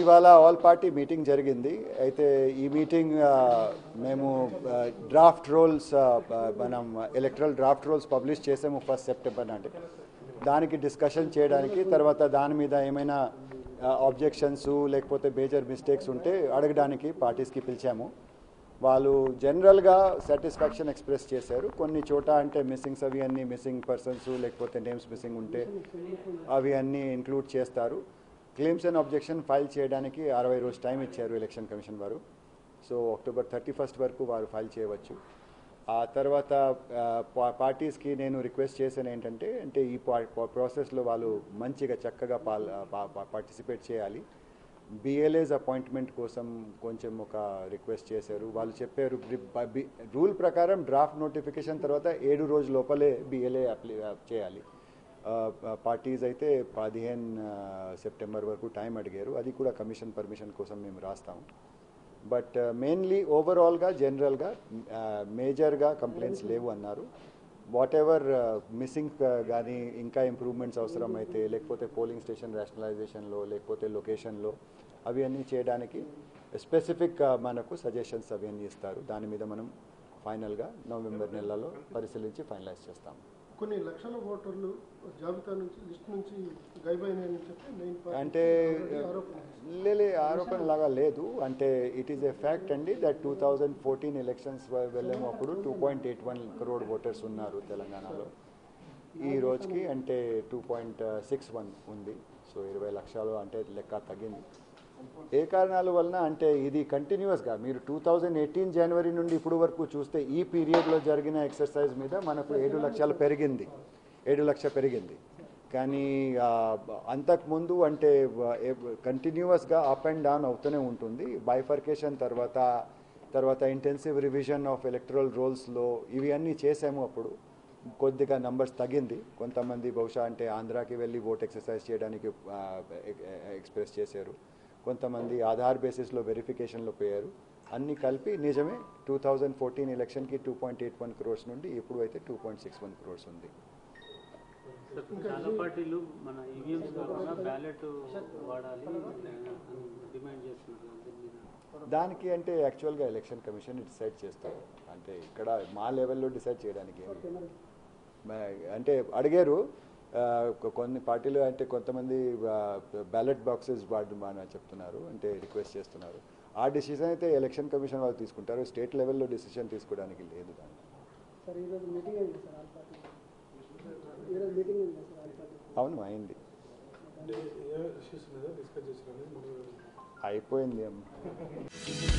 ఇవాళ all party meeting జరిగింది అయితే ఈ మీటింగ్ ఆ, మేము డ్రాఫ్ట్ రోల్స్ మనం ఎలక్ట్రల్ డ్రాఫ్ట్ రోల్స్ పబ్లిష్ చేసాము ఫస్ట్ సెప్టెంబర్ నాటి దానికి డిస్కషన్ చేయడానికి తర్వాత దాని మీద ఏమైనా ఆబ్జెక్షన్స్ లేకపోతే మేజర్ మిస్టేక్స్ ఉంటే అడగడానికి పార్టీస్కి పిలిచాము వాళ్ళు జనరల్గా సాటిస్ఫాక్షన్ ఎక్స్ప్రెస్ చేశారు కొన్ని చోట అంటే మిస్సింగ్స్ అవి అన్నీ మిస్సింగ్ పర్సన్స్ లేకపోతే నేమ్స్ మిస్సింగ్ ఉంటే అవి అన్నీ ఇంక్లూడ్ చేస్తారు క్లెయిమ్స్ అండ్ అబ్జెక్షన్ ఫైల్ చేయడానికి అరవై రోజు టైం ఇచ్చారు ఎలక్షన్ కమిషన్ వారు సో అక్టోబర్ థర్టీ ఫస్ట్ వరకు వారు ఫైల్ చేయవచ్చు ఆ తర్వాత ఆ, పా- పార్టీస్కి నేను రిక్వెస్ట్ చేశాను ఏంటంటే అంటే ఈ పా- ప్రాసెస్లో వాళ్ళు మంచిగా చక్కగా పాల్ పా- పా- పార్టిసిపేట్ చేయాలి బిఎల్ఏస్ అపాయింట్మెంట్ కోసం కొంచెం ఒక రిక్వెస్ట్ చేశారు వాళ్ళు చెప్పారు రూల్ ప్రకారం డ్రాఫ్ట్ నోటిఫికేషన్ తర్వాత ఏడు రోజు లోపలే బిఎల్ఏ అప్లై చేయాలి పార్టీస్ అయితే పదిహేను సెప్టెంబర్ వరకు టైం అడిగారు అది కూడా కమిషన్ పర్మిషన్ కోసం మేము రాస్తాము బట్ మెయిన్లీ ఓవరాల్గా జనరల్గా మేజర్గా కంప్లైంట్స్ లేవు అన్నారు వాట్ ఎవర్ మిస్సింగ్ కానీ ఇంకా ఇంప్రూవ్మెంట్స్ అవసరమైతే లేకపోతే పోలింగ్ స్టేషన్ రేషనలైజేషన్లో లేకపోతే లొకేషన్లో అవి అన్నీ చేయడానికి స్పెసిఫిక్ మనకు సజెషన్స్ అవి అన్నీ ఇస్తారు దాని మీద మనం ఫైనల్గా నవంబర్ నెలలో పరిశీలించి ఫైనలైజ్ చేస్తాం కొన్ని లక్షల ఓటర్లు జాబితా నుంచి లిస్ట్ నుంచి గైబైనాయని చెప్పి మెయిన్ పార్టీ అంటే ఆరోపణ లేలే ఆరోపణ లాగా లేదు అంటే ఇట్ ఈస్ ఎ ఫ్యాక్ట్ అండి that two thousand fourteen elections వెళ్ళాము అప్పుడు two point eight one crore voters ఉన్నారు తెలంగాణలో ఈ రోజుకి అంటే టూ పాయింట్ సిక్స్ వన్ ఉంది సో ఇరవై లక్షలు అంటే లెక్క తగ్గింది ఏ కారణాల వలన అంటే ఇది కంటిన్యూస్గా మీరు టూ థౌజండ్ ఎయిటీన్ జనవరి నుండి ఇప్పుడు వరకు చూస్తే ఈ పీరియడ్లో జరిగిన ఎక్సర్సైజ్ మీద మనకు ఏడు లక్షలు పెరిగింది ఏడు లక్ష పెరిగింది కానీ ఆ, అంతకుముందు అంటే కంటిన్యూస్గా అప్ అండ్ డౌన్ అవుతూనే ఉంటుంది బైఫర్కేషన్ తర్వాత తర్వాత ఇంటెన్సివ్ రివిజన్ ఆఫ్ ఎలక్ట్రల్ రోల్స్లో ఇవి అన్నీ చేసాము అప్పుడు కొద్దిగా నంబర్స్ తగ్గింది కొంతమంది బహుశా అంటే ఆంధ్రాకి వెళ్ళి ఓట్ ఎక్సర్సైజ్ చేయడానికి ఆ, ఎక్- ఎక్స్ప్రెస్ చేశారు కొంతమంది ఆధార్ బేసిస్లో వెరిఫికేషన్లో పోయారు అన్నీ కలిపి నిజమే టూ థౌజండ్ ఫోర్టీన్ ఎలక్షన్కి two point eight one crores నుండి ఇప్పుడు అయితే two point six one crores ఉంది చాలా పార్టీలు మన ఈవీఎంస్ కాకుండా బ్యాలెట్ వాడాలి అని డిమాండ్ చేస్తున్నారు దీని మీద దానికి అంటే యాక్చువల్గా ఎలక్షన్ కమిషన్ డిసైడ్ చేస్తారు అంటే ఇక్కడ మా లెవెల్లో డిసైడ్ చేయడానికి ఏమి లేదు. మ- అంటే అడిగారు ఆ, కొ- కొన్ని పార్టీలు అంటే కొంతమంది బ్యాలెట్ బాక్సెస్ వాడమని చెప్తున్నారు అంటే రిక్వెస్ట్ చేస్తున్నారు ఆ డిసిషన్ అయితే ఎలక్షన్ కమిషన్ వాళ్ళు తీసుకుంటారు స్టేట్ లెవెల్లో డిసిషన్ తీసుకోవడానికి లేదు దాన్ని సార్ ఈరోజు మీటింగ్ అయింది సార్ ఆల్ పార్టీ ఈరోజు మీటింగ్ అయింది సార్ ఆల్ పార్టీ అవును అయింది ఏ ఇష్యూస్ మీద డిస్కస్ చేసిన అయిపోయింది అమ్మ